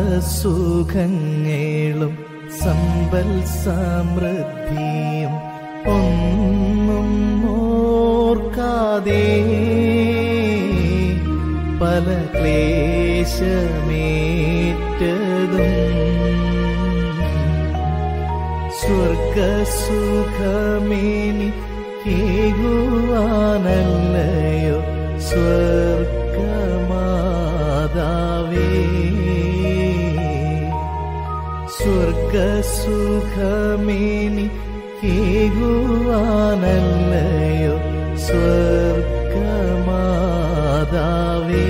സർവസുഖങ്ങളും സമ്പൽ സമൃദ്ധിയും ഒന്നും ഓർക്കാതെ പല ക്ലേശമേറ്റതും സ്വർഗസുഖമേനി കേകുവാനല്ലയോ സ്വർഗമാതാവേ സ്വർഗസുഖമേനി കേകുവാനല്ലയോ സ്വർഗമാതാവേ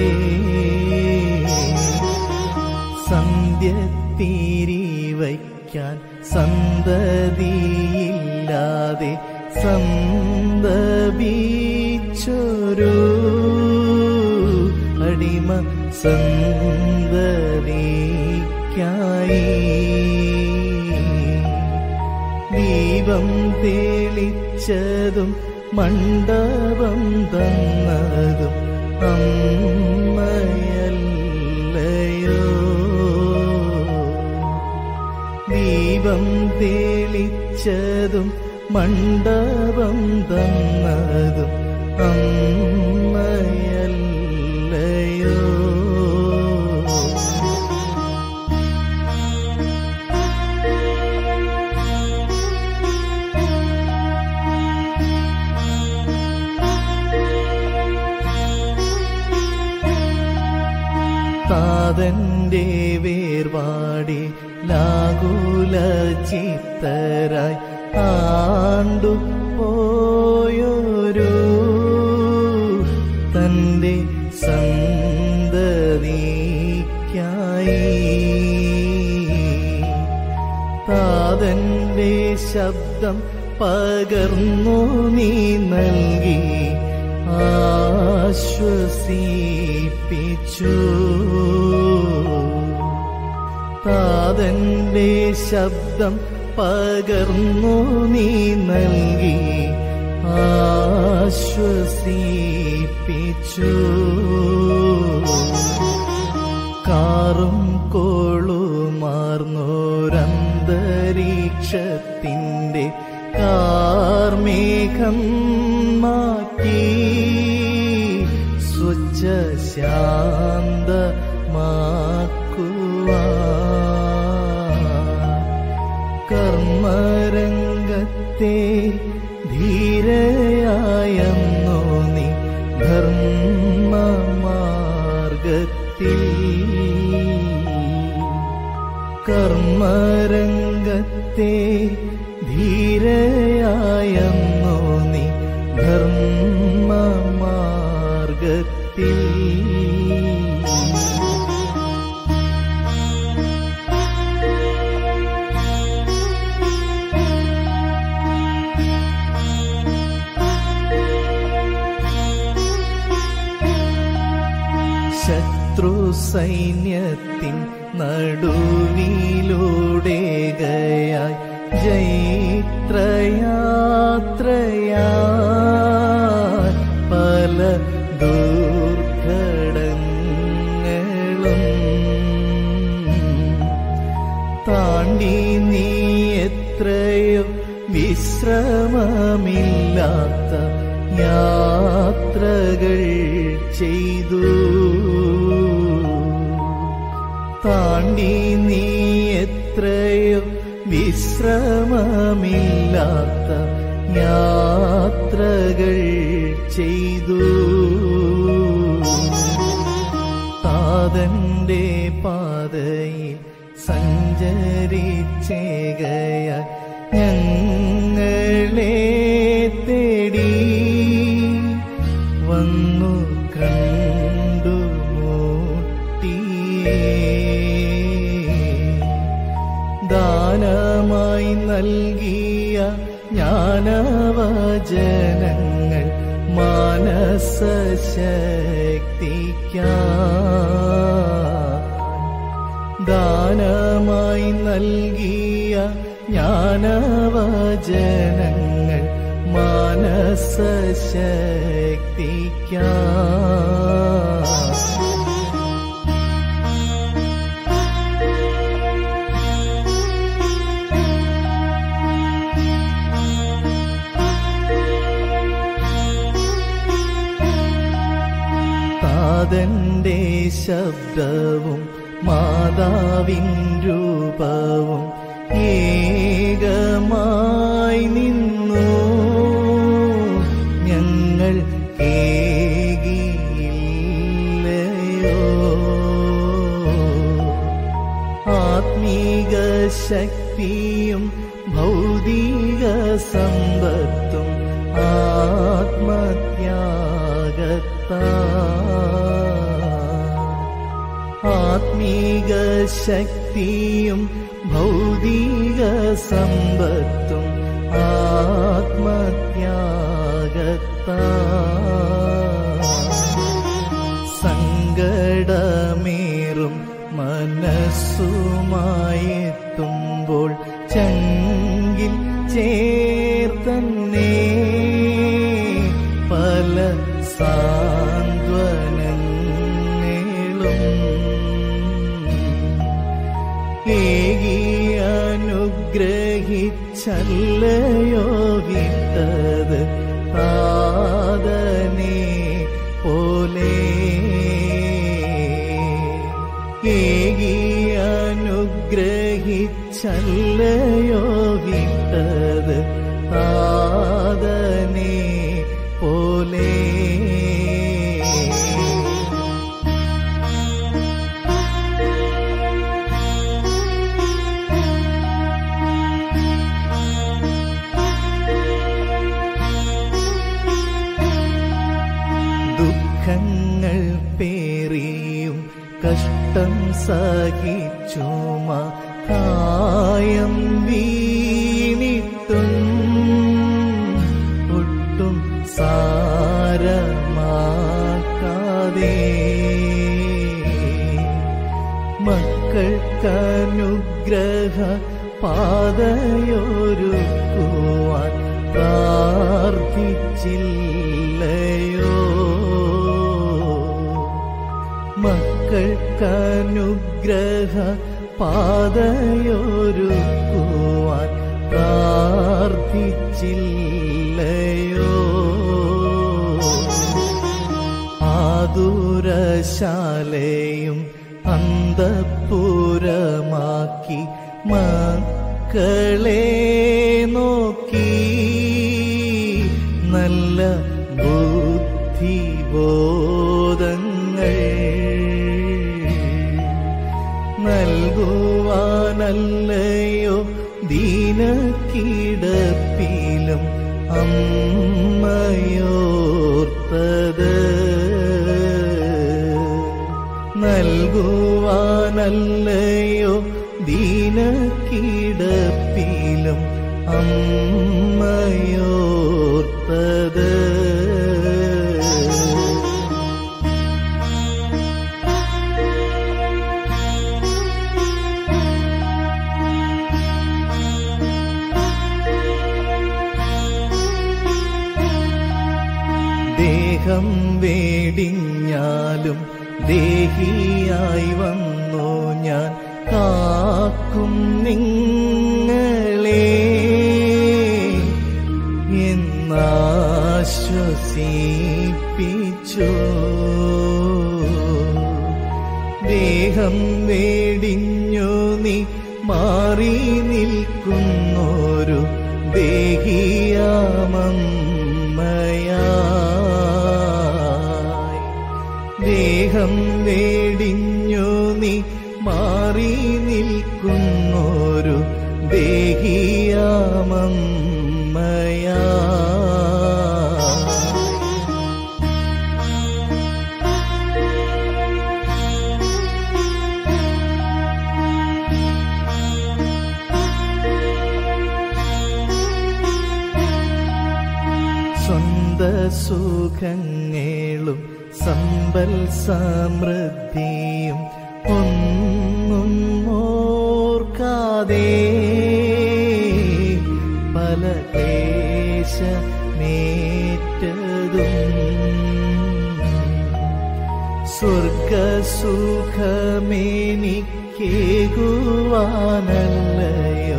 സന്ധ്യ തിരിവയ്ക്കാൻ സന്തതിയില്ലാതെ സന്തപിച്ചൊരു അടിമ സന്തതിക്കായി ദീപം തെളിച്ചതും മണ്ഡപം തന്നതും അമ്മയല്ലയോ ദീപം തെളിച്ചതും മണ്ഡപം തന്നതും അമ്മയല്ലയോ താതന്റെ വേർപാടി ലാകുല ചിത്തരായി ആണ്ടു പോയൊരു തന്റെ സന്തതിക്കായി താതന്റെ ശബ്ദം പകർന്നു നീ നൽകി ആശ്വസിപ്പിച്ചു താതന്റെ ശബ്ദം പകർന്നു നീ നൽകി ആശ്വസിപ്പിച്ചു കാറും കോളുമാർന്നോരന്തരീക്ഷത്തിൻ്റെ കാർമേഘം മാറ്റി സ്വച്ഛ ശാന്തമാക്കുവാ കർമ്മരംഗത്തെ ധീരയായെന്നോ നീ ധർമ്മമാർഗത്തിൽ കർമ്മരംഗത്തെ ധീരയായെന്നോ നീ ധർമ്മമാർഗത്തിൽ ശത്രു സൈന്യത്തിൻ നടുവിലൂടെ ഗയായി ജൈത്രയാത്രയായി പല ദുർഘടങ്ങളും താണ്ടി നീ എത്രയോ വിശ്രമമില്ലാത്ത യാത്രകൾ ചെയ്തു താണ്ടി നീ എത്രയോ വിശ്രമമില്ലാത്ത യാത്രകൾ ചെയ്തു താതന്റെ പാതയിൽ സഞ്ചരിച്ചേകയ ഞങ്ങളെ തേടി വന്നു കണ്ടു മുട്ടിയേ ദാനമായി നൽകിയ ജ്ഞാനവചനങ്ങൾ മാനസശക്തിക്ക ദാനമായി നൽകിയ ജ്ഞാനവചനങ്ങൾ മാനസശക്തിക്ക നാദന്റെ ശബ്ദവും മാതാവിൻ രൂപവും ഏകമായി നിന്നു ഞങ്ങൾ ഏകിയില്ലയോ ആത്മീക ശക്തിയും ഭൗതിക സമ്പത്തും ആത്മത്യാഗത്താ ആത്മീക ശക്തിയും ഭൗതിക സമ്പത്തും ആത്മത്യാഗത്താ സങ്കടമേറും മനസ്സുമായെത്തുമ്പോൾ ചങ്കിൽ ചേർത്തന്നെ പല സാന്ത്വനങ്ങളും ഏകി അനുഗ്രഹിച്ചല്ലയോ വിട്ടത് താതനെ പോലെ ഏകി അനുഗ്രഹിച്ചല്ലയോ വിട്ടത് താതനെ പോലെ ദുഃഖങ്ങൾ പേറിയും കഷ്ടം സഹിച്ചുമ കായം വീണിട്ടും ഒട്ടും സാരമാക്കാതെ മക്കൾക്കനുഗ്രഹ പാതയൊരുക്കുവാൻ പ്രാർത്ഥിച്ചില്ലയോ മക്കൾക്കനുഗ്രഹ പാതയൊരുക്കുവാൻ പ്രാർത്ഥിച്ചില്ലയോ ആതുരശാലയും അന്തപ്പുരമാക്കി മക്കളെ നോക്കി നല്ല ബുദ്ധിബോധങ്ങൾ നൽകുവാനല്ലയോ ദീനക്കിടപ്പിലും അമ്മയോർത്തത് നൽകുവാനല്ലയോ ദീനക്കിടപ്പിലും അമ്മയോർത്തത് ദേഹം വേടിഞ്ഞാലും ദേഹിയായി വന്നു ഞാൻ കാക്കും നിങ്ങളെ എന്നാശ്വസിപ്പിച്ചു ദേഹം വേടിഞ്ഞു നീ മാറി നിൽക്കുന്നൊരു ദേഹിയാമമ്മയായി ദേഹം വേടിഞ്ഞു നീ മാറി നിൽക്കുന്നൊരു ദേഹിയാമമ്മയായി സ്വന്ത സുഖങ്ങളും സമ്പൽ സമൃദ്ധിയും ഒന്നും ഓർക്കാതെ പല ക്ലേശമേറ്റതും സ്വർഗസുഖമേനിക്കേകുവാനല്ലയോ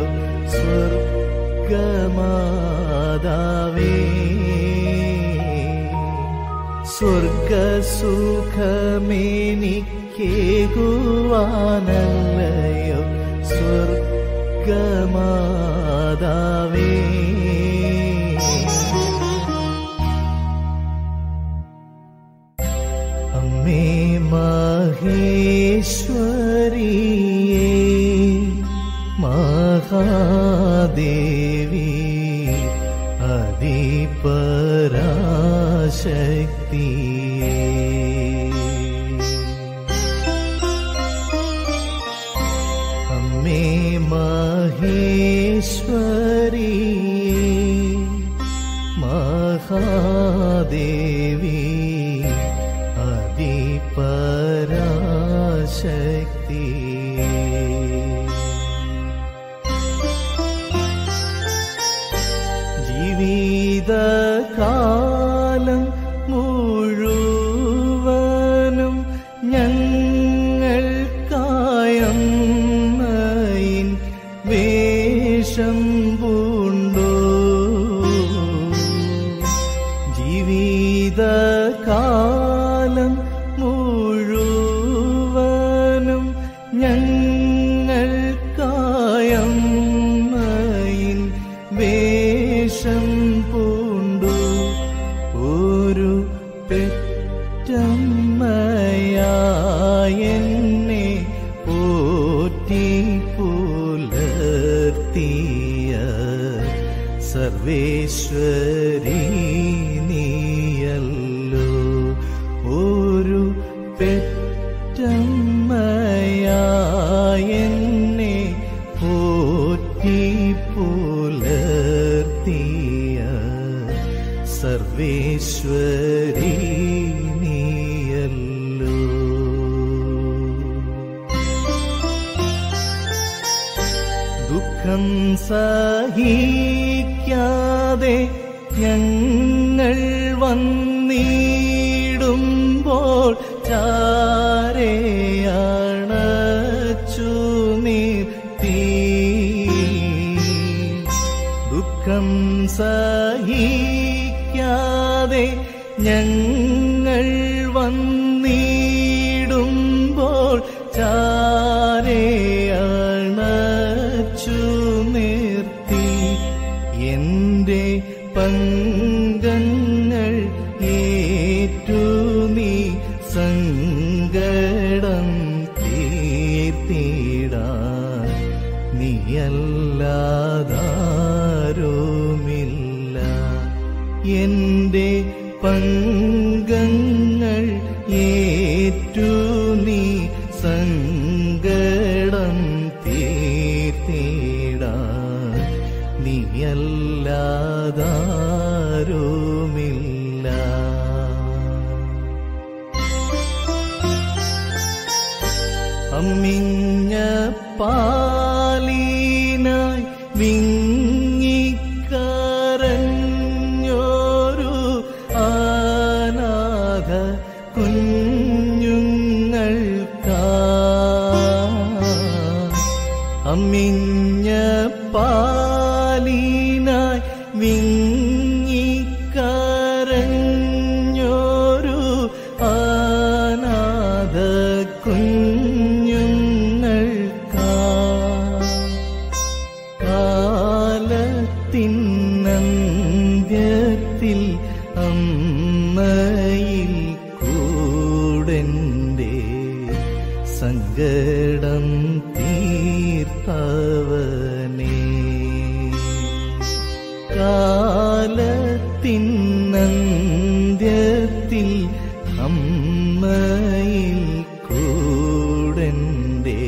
സ്വർഗമാതാവേ സ്വർഗസുഖമേനിക്കേകുവാനല്ലയോ സ്വർഗമാതാവേ അമ്മേ മഹേശ്വരിയേ മഹാദേവി അതിപരാശക്തിയേ അമ്മേ മഹേശ്വരി മഹാദേവി അതിപരാശക്തി ജീവിതകാലം മുഴുവനും ഞങ്ങൾക്കായമ്മയിൻ വേഷം പൂണ്ടോ ജീവിതകാലം മുഴുവനും ഞങ്ങൾക്കായമ്മയിൻ വേഷം പൂണ്ടു ഒരു പെറ്റമ്മയായെന്നെ പോറ്റി പുലർത്തിയ സർവേശ്വരി നീയല്ലോ ഒരു പെറ്റമ്മയായെന്നെ പോറ്റി പുലർത്തിയ സർവേശ്വരി നീയല്ലോ ദുഃഖം സഹിക്കാതെ ഞങ്ങൾ വന്നിടുമ്പോൾ ചാരയണച്ചു നിർത്തി ദുഃഖം സഹിക്കാതെ ഞങ്ങൾ വന്നിടുമ്പോൾ ചാരയണച്ചു നിർത്തി എന്റെ പങ്കങ്ങൾ ഏറ്റു നീ സങ്കടം തീർത്തിടാൻ നീയല്ലാതാരുമില്ല എന്റെ പങ്കങ്ങൾ ഏറ്റു നീ സങ്കടം തീർത്തിടാൻ നീയല്ലാതാരുമില്ല അമ്മിഞ്ഞ പാലിനായി വിങ്ങിക്കരഞ്ഞോരു ആനാഥ കുഞ്ഞുങ്ങൾക്കാ അമ്മിഞ്ഞ പാലിനായി വിങ്ങിക്കരഞ്ഞോരു ആനാഥ കുഞ്ഞുങ്ങൾക്കാ കാലത്തിനന്ത്യത്തിൽ അമ്മയിൽ കൂടന്റെ സങ്കടം തീർത്തവനേ കാലത്തിനന്ത്യത്തിൽ അമ്മയിൽ കൂടന്റെ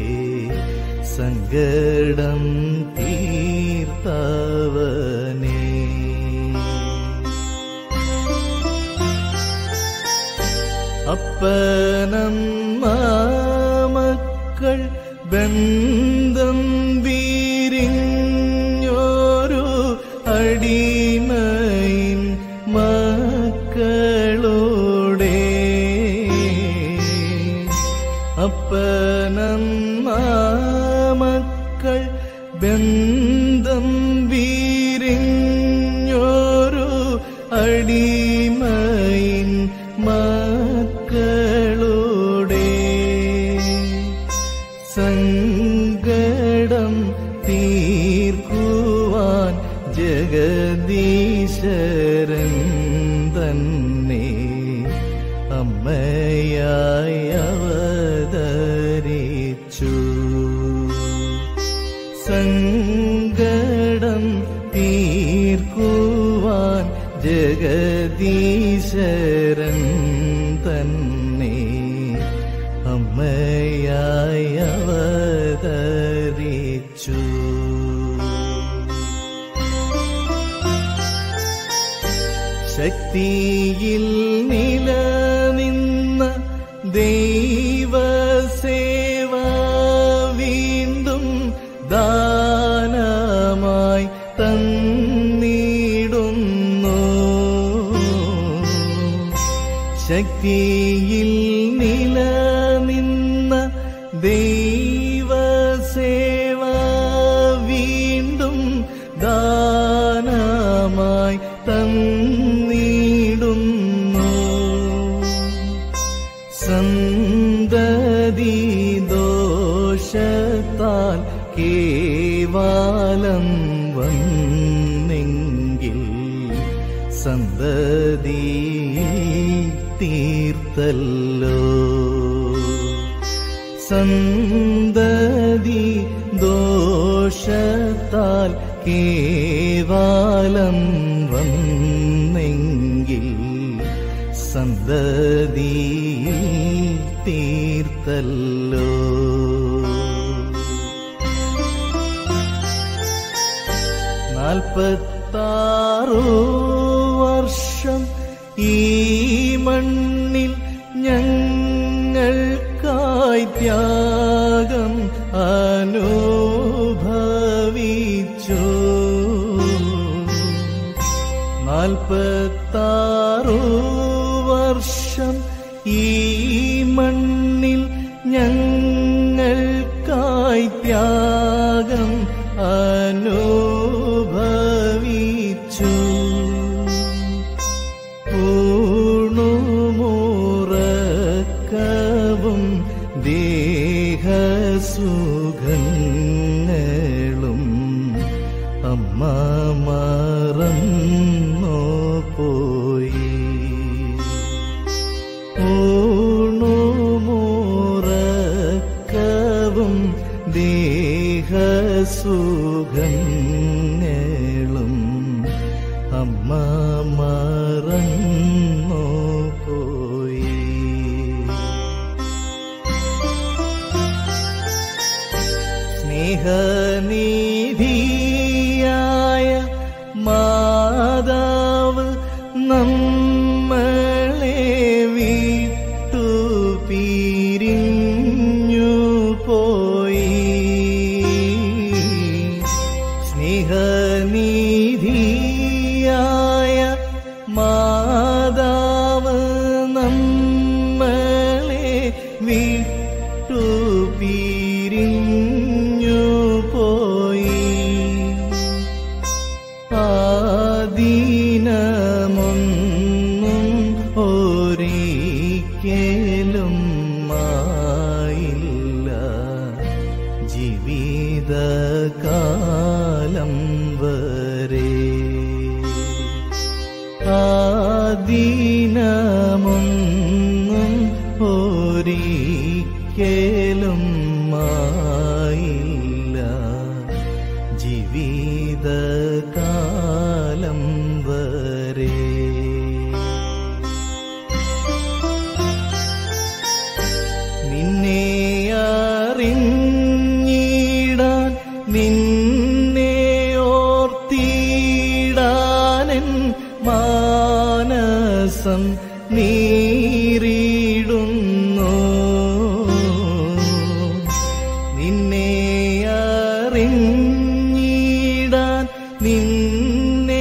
സങ്കടം തീർത്തവനേ അപ്പനമ്മ മക്കൾ ബന്ധം വീരിഞ്ഞോരു അടിമയിൻ മക്കളോടെ അപ്പനമ്മ മക്കൾ ബന്ധം വീരിഞ്ഞോരു അടിമയിൻ മക്കളോടെ ജഗദീശരൻ തന്നെ അമ്മയായി അവതരിച്ചു സങ്കടം തീർക്കുവാൻ ജഗദീശരൻ തന്നെ അമ്മയായി അവതരിച്ചു ശക്തിയിൽ നിലനിന്ന ദൈവസേവ വീണ്ടും ദാനമായി തന്നിടുന്നു ശക്തിയിൽ നിലനിന്ന ദൈവസേവ വീണ്ടും ദാനമായി തന്നിടുന്നു സന്തതി ദോഷത്താൽ കേവാലം വന്നെങ്കിൽ സന്തതി തീർത്തല്ലോ സന്തതി ദോഷത്താൽ കേവാലം വന്നെങ്കിൽ സന്തതി തീർത്തല്ലോ നാൽപ്പത്താറു വർഷം ഈ മണ്ണിൽ ഞങ്ങൾക്കായി ത്യാഗം അനുഭവിച്ചു നാൽപ്പത്താറു വർഷം ഈ മണ്ണിൽ ഞങ്ങൾക്കായി ത്യാഗം അനുഭവിച്ചു ൂണുമുറക്കവും ദേഹസുഖങ്ങളും അമ്മ മറന്നോ പോയി ൂണുമുറക്കവും ദേഹസുഖങ്ങളും അമ്മ മറന്നോ പോയി സ്നേഹനിധിയായ മാതാവ് നമ്മളെ വിട്ടു പിരിഞ്ഞു പോയി സ്നേഹനിധിയായ മാതാവ് നമ്മളെ വിട്ടു പിരിഞ്ഞു പോയി ആദീനമൊന്നും ഒരിക്കലും മായില്ല ജീവിതകാലം വരെ ആദീനമൊന്നും ഒരിക്കലും മായില്ല ജീവിതകാലം വരെ നിന്നെ അറിഞ്ഞിടാൻ നിന്നെ ഓർത്തിടാനൻ മാനസം നീറിടുന്നു നിന്നെ അറിഞ്ഞിടാൻ നിന്നെ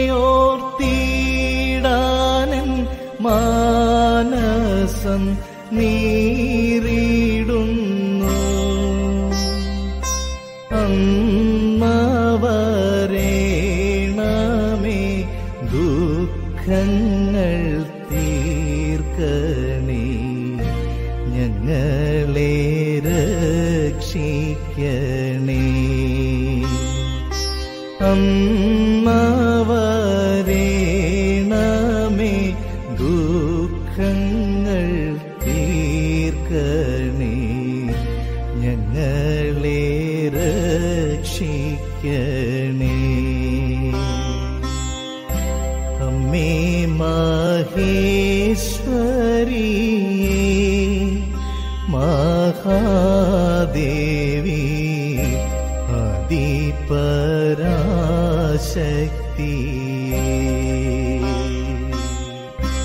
ഓർത്തിടാനൻ മാനസം നീറിടുന്നു അമ്മവരേണമേ ദുഃഖങ്ങൾ തീർക്കണേ ഞങ്ങളെ രക്ഷിക്കണേ അമ്മവരേ രക്ഷിക്കണേ അമ്മേ മഹേശ്വരിയേ മഹാദേവി അതിപരാശക്തി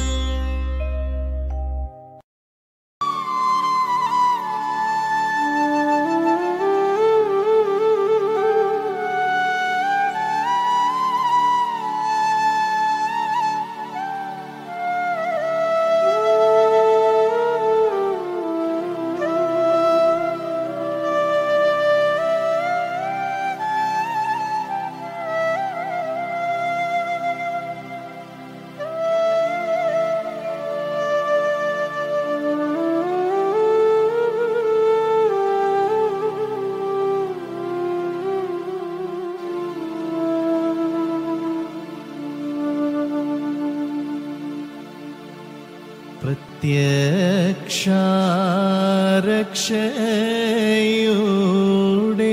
പ്രത്യക്ഷാരക്ഷയുടെ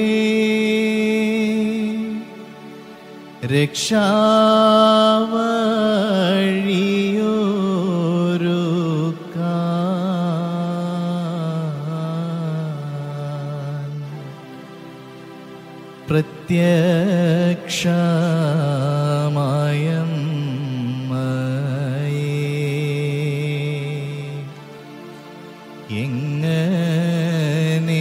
രക്ഷാവഴിയൊരുക്കാൻ പ്രത്യക്ഷമായം എങ്ങനെ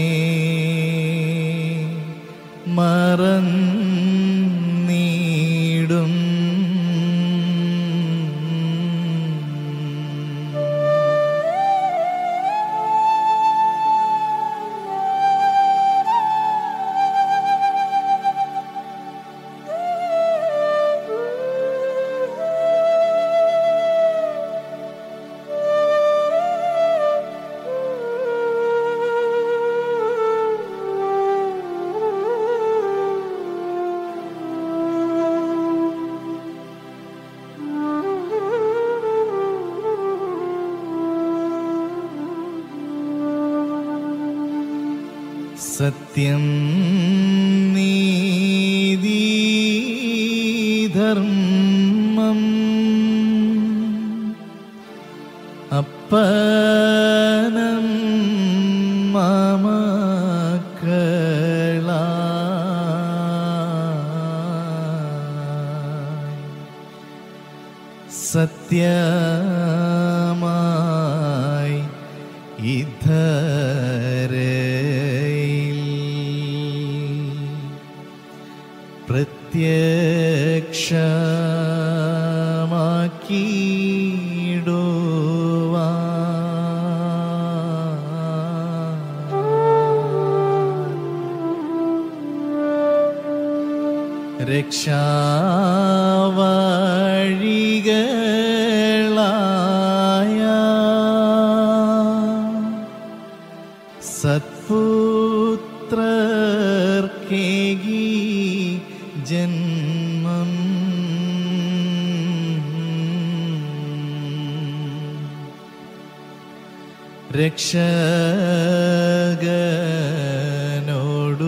മറന്നീടും സത്യം നീതി ധർമ്മം അപ്പനം മമക്കളായി സത്യമായി ഇധരയിൽ രക്ഷാവഴികളായ സത്പുത്രർക്കേകി ജന്മം രക്ഷകനോടു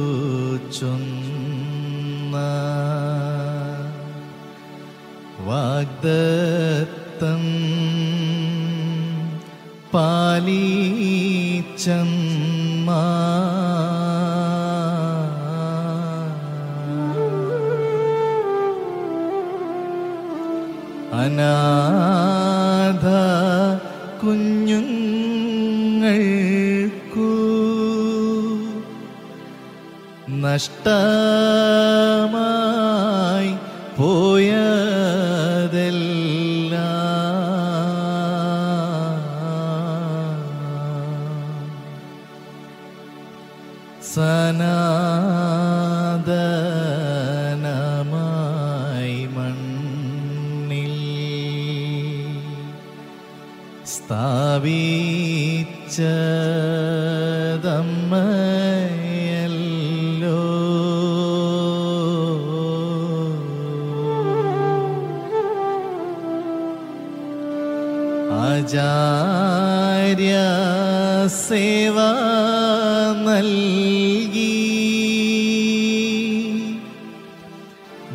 ചൊന്ന വാഗ്ദത്തം പാലിച്ചമ്മ അനാഥ കുഞ്ഞുങ്ങൾക്കു നഷ്ടമായി പോയതെല്ലാം സനാതനമായി മണ്ണിൽ സ്ഥാപിച്ചതമ്മയല്ലോ ആചാര്യ സേവ നൽകി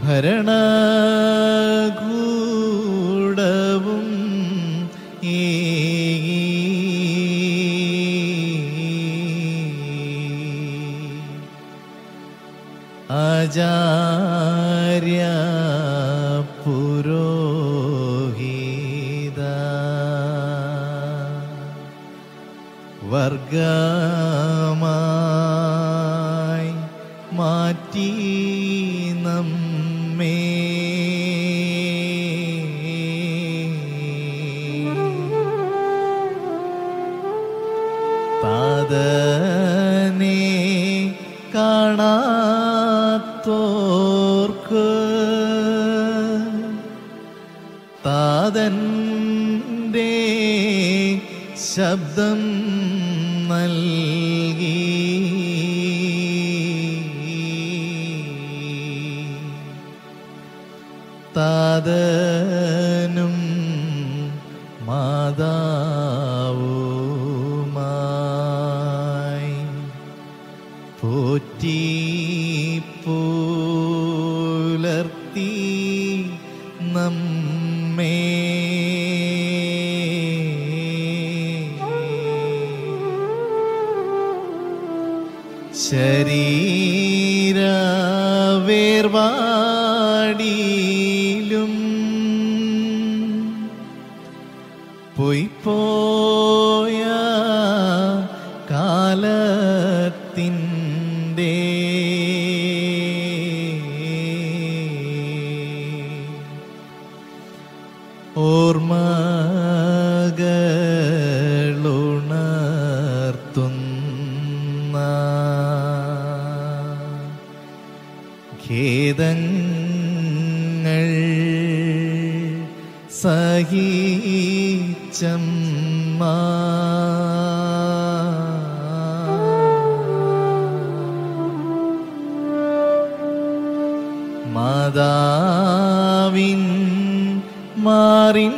ഭരണകൂടവും ആചാര്യ പുരോഹിത വർഗമായി മാറ്റി നമ്മേ താതനെ കാണാത്തോർക്ക് താതൻ്റെ ശബ്ദം നൽകി താതനും മാതാവുമായി പോറ്റി പുലർത്തി നമ്മേ ശരീര വേർവാടിയിലും പൊയ്പോയ കാലത്തിൻ്റെ ഓർമ്മകളുണർത്തുന്ന ഖേദങ്ങൾ സഹിച്ചമ്മ മാതാവിൻ മാറിൻ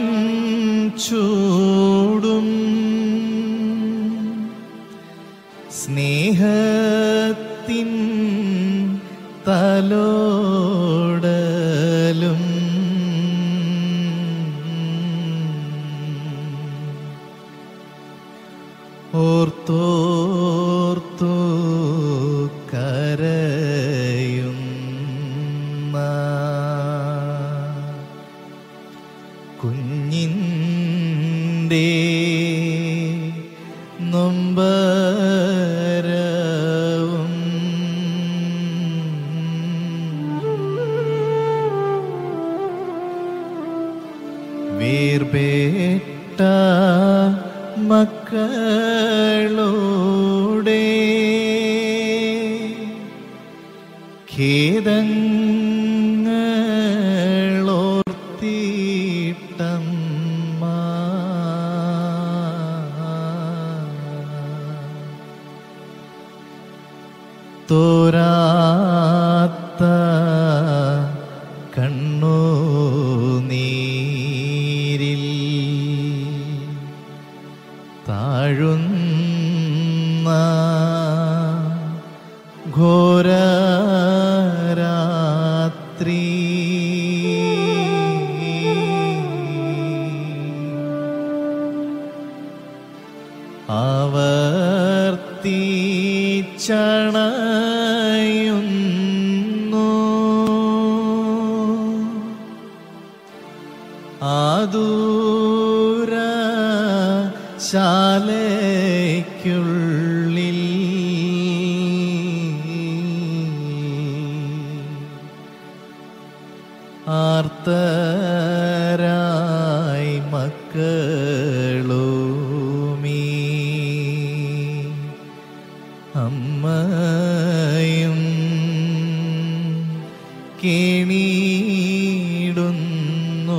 ചൂടും സ്നേഹത്തിൻ തലോടലും ഓർത്തോർത്തു കരയുന്ന കുഞ്ഞിൻ്റെ നൊമ്പരവും വീർപേട്ട മക്കളോടെ ഖേദങ്ങളോർത്തിട്ടമ്മ തോരാത്ത കണ്ണുനീരിൽ താഴുന്ന ഘോരരാത്രി ആവർത്തിച്ചണയുന്നു ആദൂര ശാലയ്ക്കുള്ളിൽ ആർത്തരായി മക്കളുമീ അമ്മയും കേണിടുന്നു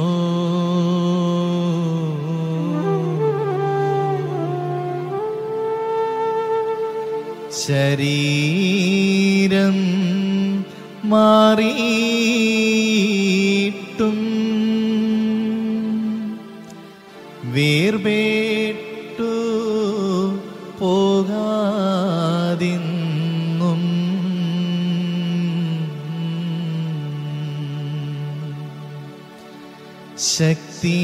ശരീരം മാറിയിട്ടും വേർപേട്ടു പോകാതിന്നും ശക്തി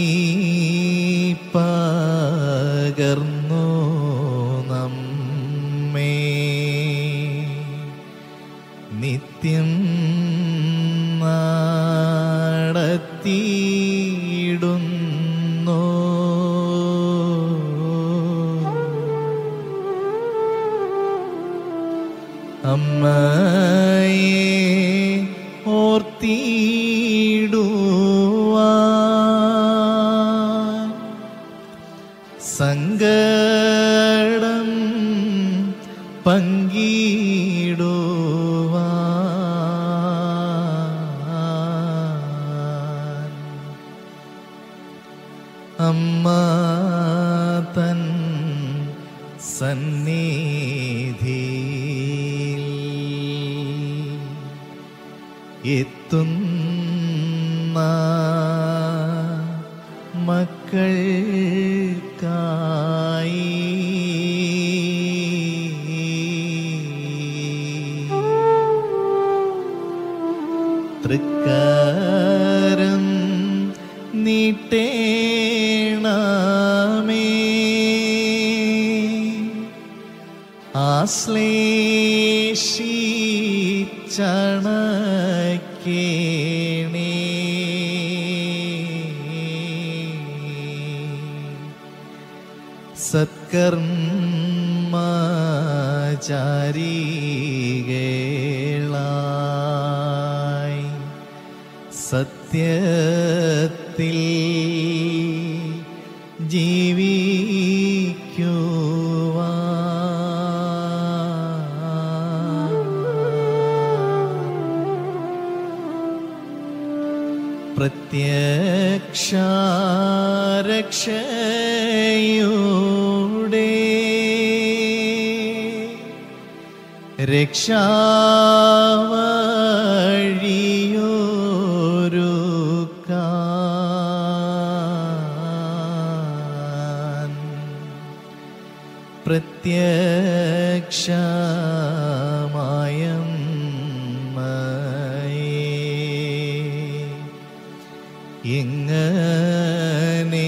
പകർന്നു നമ്മെ നിത്യം നടത്തിയിടുന്നു അമ്മയെ ഓർത്തിടുവാൻ സങ്കടം പങ്കിടുവാൻ അമ്മ തൻ സന്നിധിയിൽ എത്തുന്ന മക്കൾക്കായി തൃക്കരം നീട്ടേണമേ ആശ്ലേഷിച്ചണക്കേണേ സത്കർമ്മചാരികളായി സത്യത്തിൽ ജീവിക്കുവാൻ പ്രത്യക്ഷ രക്ഷയുടെ രക്ഷാവഴിയൊരു പ്രത്യക്ഷമായം എങ്ങനെ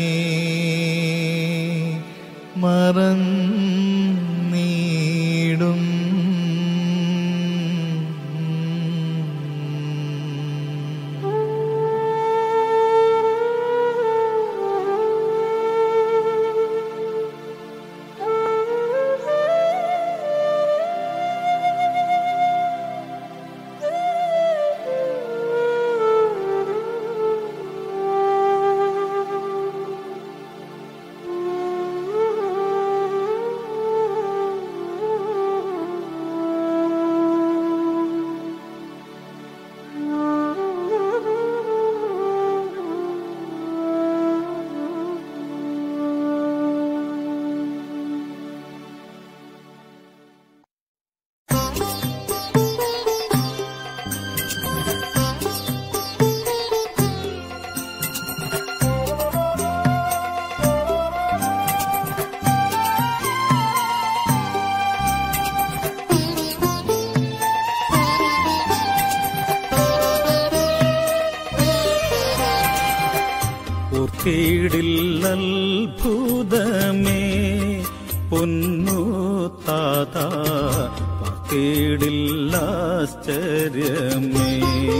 മറന്നീടും ഓർക്കേടില്ലത്ഭുതമേ പൊന്നു താത പാർക്കേടില്ലാശ്ചര്യമേ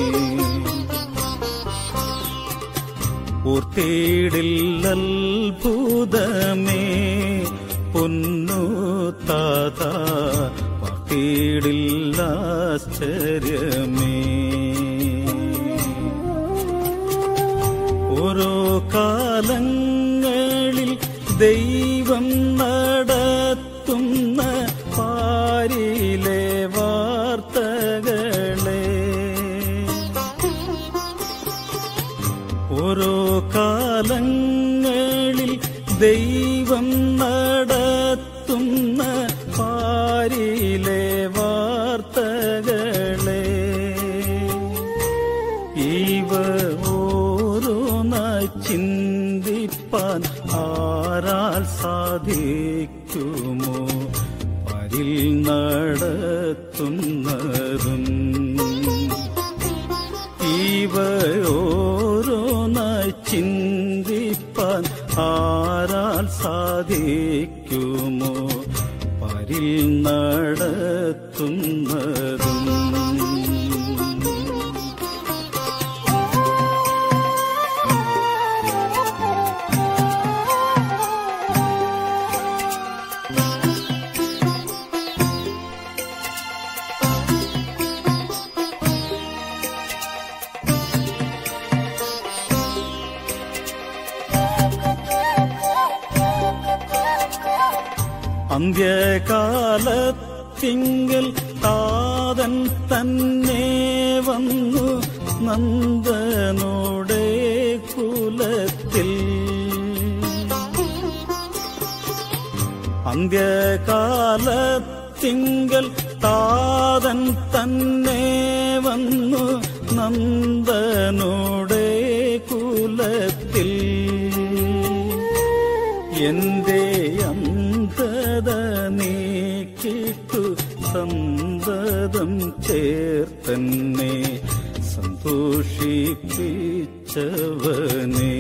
ഓർക്കേടില്ലത്ഭുതമേ പൊന്നു താത പാർക്കേടില്ലാശ്ചര്യമേ ഓരോ കാലങ്ങളിൽ ദൈവം നടത്തുന്ന പാരിലെ വാർത്തകളെ ഓരോ കാലങ്ങളിൽ ദൈവം നടത്തുന്ന പാരിലെ വാർത്തകളെ ഇവ ഓരോന്നായി ചിന്തിപ്പാൻ ആരാൽ സാധിക്കുമോ പരിൽ നടത്തുന്നതും ഇവ ഓരോന്നായി ചിന്തി അന്ത്യകാലത്തിങ്കിൽ താതൻ തന്നെ വന്നു നന്ദനോടെ കുലത്തിൽ അന്ത്യകാലത്തിങ്കൽ താതൻ തന്നെ വന്നു നന്ദനോടെ കുലത്തിൽ എന്റെ അന്ധത നീക്കിട്ടു സന്തതം ചേർത്തന്നെ സന്തോഷിപ്പിച്ചവനേ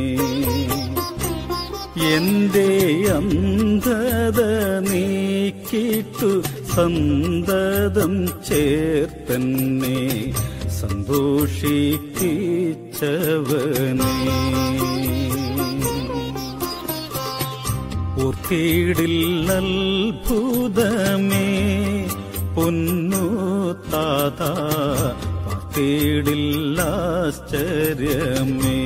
എന്റെ അന്ധത നീക്കിട്ടു സന്തതം ചേർത്തന്നെ സന്തോഷിപ്പിച്ചവനേ ഓർത്തിടില്ലത്ഭുതമേ പൊന്നു താത പാർത്തിടില്ലാശ്ചര്യമേ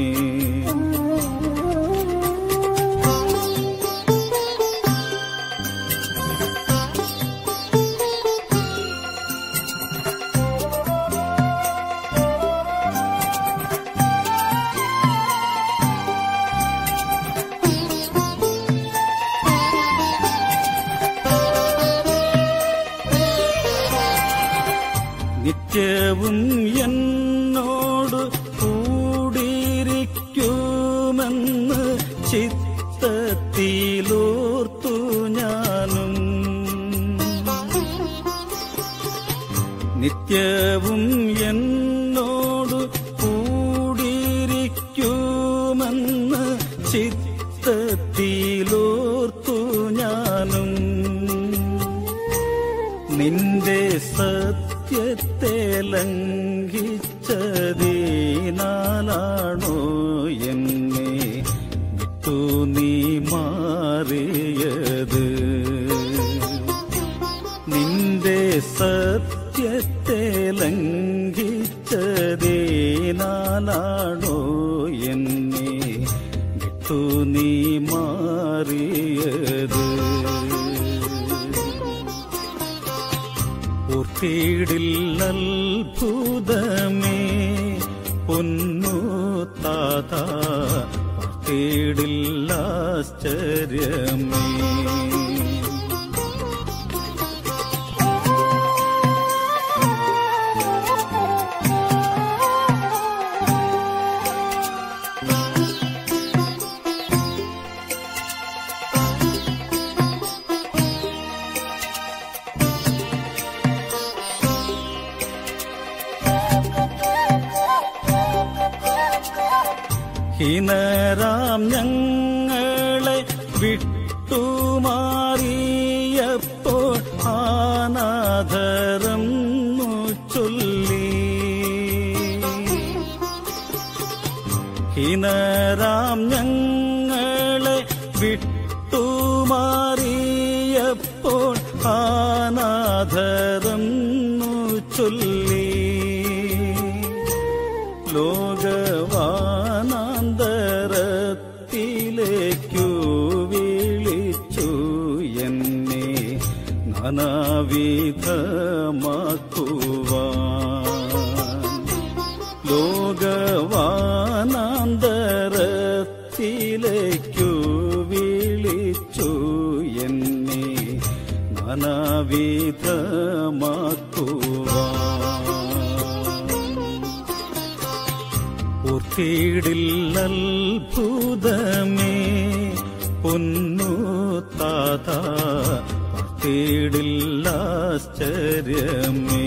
നിത്യവും എന്നോട് കൂടിയിരിക്കുമെന്ന് ചിത്തത്തിലോർത്തു ഞാനും നിത്യവും എന്നോട് കൂടിയിരിക്കുമെന്ന് ചിത്തത്തിലോർത്തു ഞാനും നിന്റെ സത്യത്തെ ലംഘിച്ചതിനാലാണോ എന്നെ വിട്ടു നീ മാറിയത് നിന്റെ സത്യത്തെ ലംഘിച്ചതിനാലാണോ എന്നെ വിട്ടു നീ മാറിയത് ഓർത്തിടില്ലത്ഭുതമേ പൊന്നു താത പാർത്തിടില്ലാശ്ചര്യമേ ഹീനരാം ഞങ്ങളെ വിട്ടുമാറിയപ്പോൾ ആനാധരം ചൊല്ലി ഹീനരാം ഞങ്ങളെ വിട്ടുമാറിയപ്പോൾ ആനാധരം ചൊല്ലി ലോകവാനാന്തരത്തിലേക്കു വിളിച്ചു എന്നെ നാനാവിധമാക്കുവാൻ ലോകവാനാന്തരത്തിലേക്കു വിളിച്ചു എന്നെ നാനാവിധമാക്കുവാൻ ഓർത്തിടില്ലത്ഭുതമേ പൊന്നു താത പാർത്തിടില്ലാശ്ചര്യമേ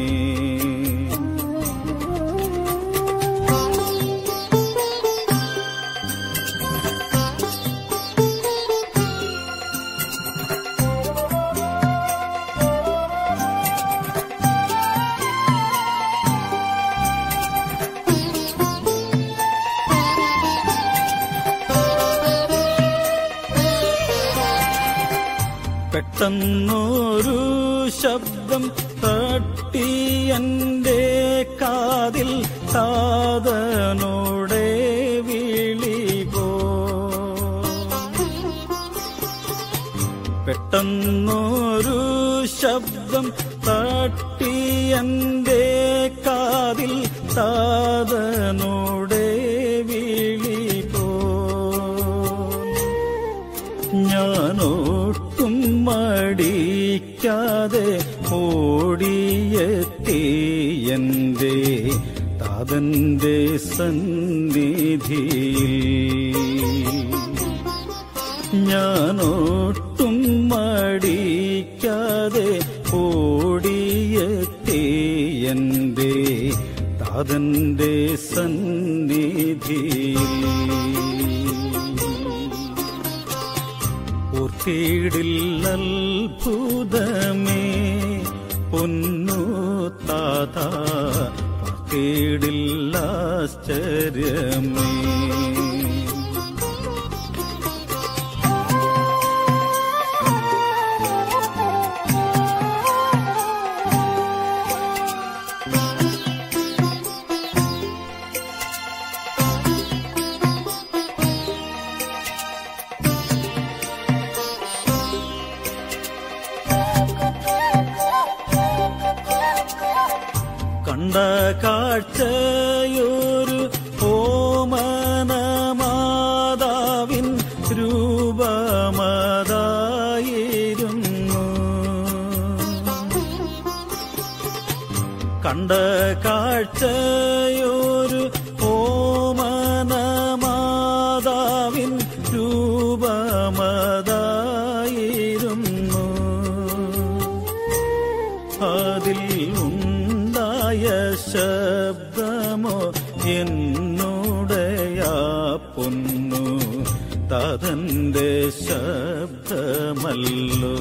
പെട്ടെന്നൊരു ശബ്ദം തട്ടി എൻ്റെ കാതിൽ താതനോടെ വിളിപോ പെട്ട പെട്ടെന്നൊരു ശബ്ദം തട്ടി എന്റെ കാതിൽ താതനോടെ വിളി പോ ഞാനൊട്ടും മടിക്കാതെ ഓടിയെത്തി എന്റെ താതന്റെ സന്നിധിയിൽ ഞാനൊട്ടും മടിക്കാതെ ഓടിയെത്തി എന്റെ താതന്റെ സന്നിധിയിൽ ഓർത്തിടില്ലത്ഭുതമേ പൊന്നു താത പാർത്തിടില്ലാശ്ചര്യമേ കണ്ട കാഴ്ചയൊരു ഓമനമാതാവിൻ രൂപമതായിരുന്നു കണ്ട കാഴ്ചയൊരു ഓമനമാതാവിൻ രൂപമതായിരുന്നു അതിൽ ഉണ്ടായ ശബ്ദമോ എന്നുടയ പൊന്നു തതന്റെ ശബ്ദമല്ലോ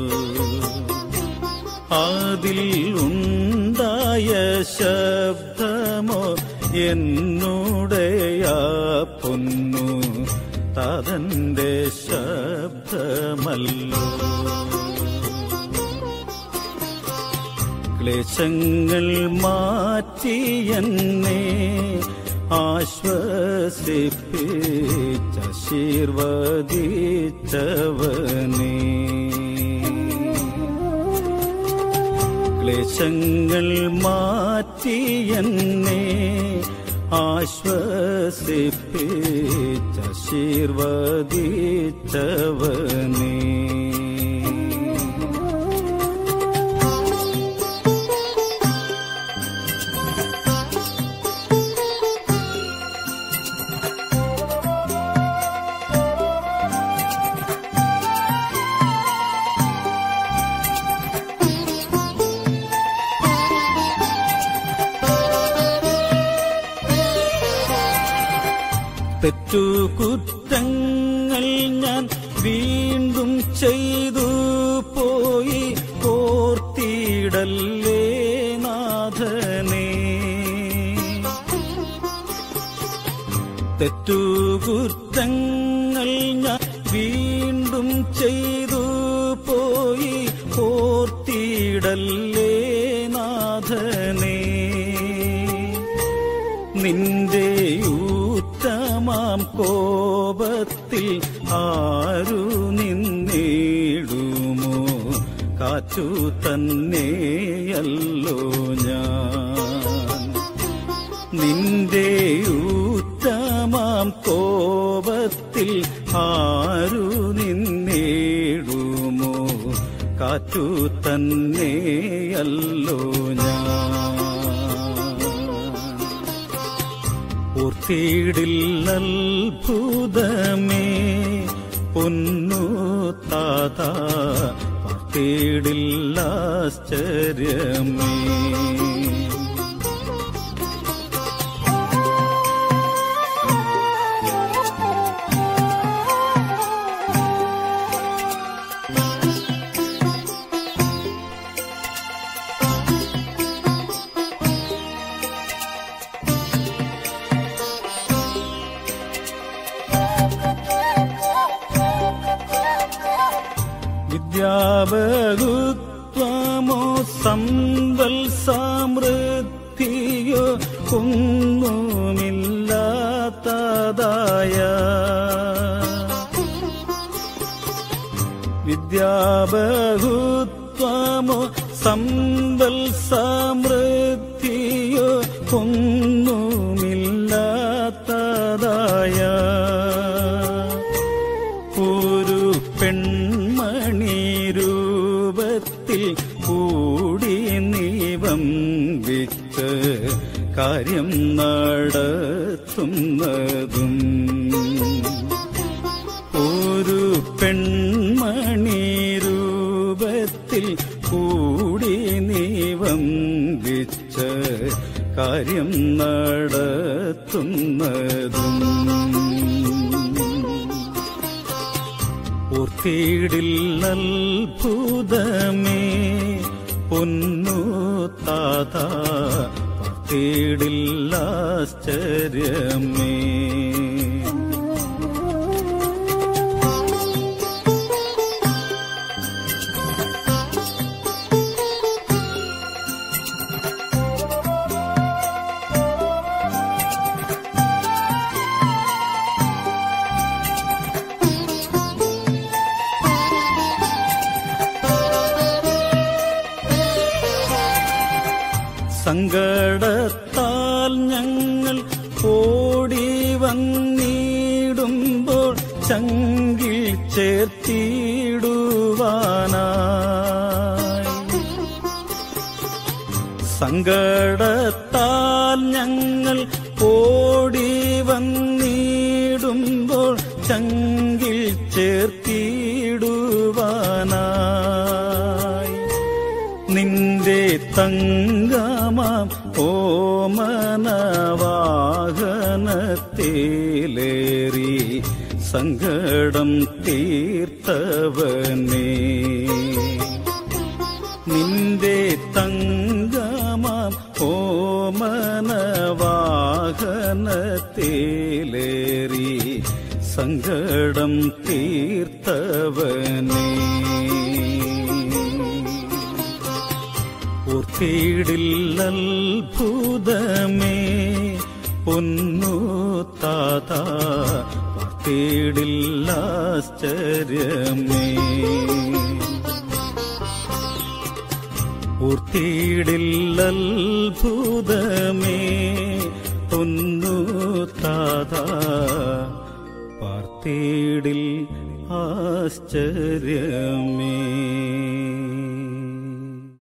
അതിൽ ഉണ്ടായ ശബ്ദമോ എന്നുടയ പൊന്നു തതന്റെ ശബ്ദമല്ലോ ക്ലേശങ്ങൾ മാറ്റിയെന്നെ ആശ്വസിപ്പിച്ചീർവദിച്ചവനേ ക്ലേശങ്ങൾ മാറ്റിയെന്നെ ആശ്വസിപ്പിച്ചീർവദിച്ചവനേ തെറ്റു കുറ്റങ്ങൾ ഞാൻ വീണ്ടും ചെയ്തു പോയി ഓർത്തിടല്ലേ നാഥനേ തെറ്റു കുറ്റങ്ങൾ ഞാൻ വീണ്ടും ചെയ്തു പോയി ഓർത്തിടല്ലേ നാഥനേ നിന്റെ ഊറ്റമാം കോപത്തിൽ ആരു നിന്നിടുമോ കാറ്റു തന്നെയല്ലോ ഞാൻ നിന്റെ ഊറ്റമാം കോപത്തിൽ ആരു നിന്നിടുമോ കാറ്റു തന്നെയല്ലോ ഞാൻ ഓർത്തിടില്ലത്ഭുതമേ പൊന്നു താത പാർത്തിടില്ലാശ്ചര്യമേ വിദ്യാബഹുത്വമോ സമ്പൽ സമൃദ്ധിയോ ഒന്നുമില്ലാത്തതായ വിദ്യാബഹുത്വമോ സമ്പൽ സമൃദ്ധിയോ ഒന്നുമില്ലാത്തതായ ഒരു പെൺമണി രൂപത്തിൽ കൂടി നീവം വിച്ച് കാര്യം നടത്തുന്നതും ഒരു പെൺമണി രൂപത്തിൽ കൂടി നീവം വിച്ച് കാര്യം നടത്തുന്നതും ഓർത്തിടില്ലത്ഭുതമേ പൊന്നു താത ഓർത്തിടില്ലാശ്ചര്യമേ സങ്കടത്താൽ ഞങ്ങൾ ഓടി വന്നിടുമ്പോൾ ചങ്കിൽ ചേർത്തിടുവാനായി സങ്കടത്താൽ ഞങ്ങൾ ഓടി വന്നിടുമ്പോൾ ചങ്കിൽ ചേർത്തിടുവാനായി നിന്റെ തങ്കമാം ഓമനവാഹനത്തേലേറി സങ്കടം തീർത്തവനേ നിന്റെ തങ്കമാം ഓമനവാഹനത്തേലേറി സങ്കടം തീർത്തവനേ ഓർത്തിടില്ലത്ഭുതമേ പൊന്നു താത ഓർത്തിടില്ലാശ്ചര്യമേ ഓർത്തിടില്ലത്ഭുതമേ പൊന്നു താത പാർത്തിടിൽ ആശ്ചര്യമേ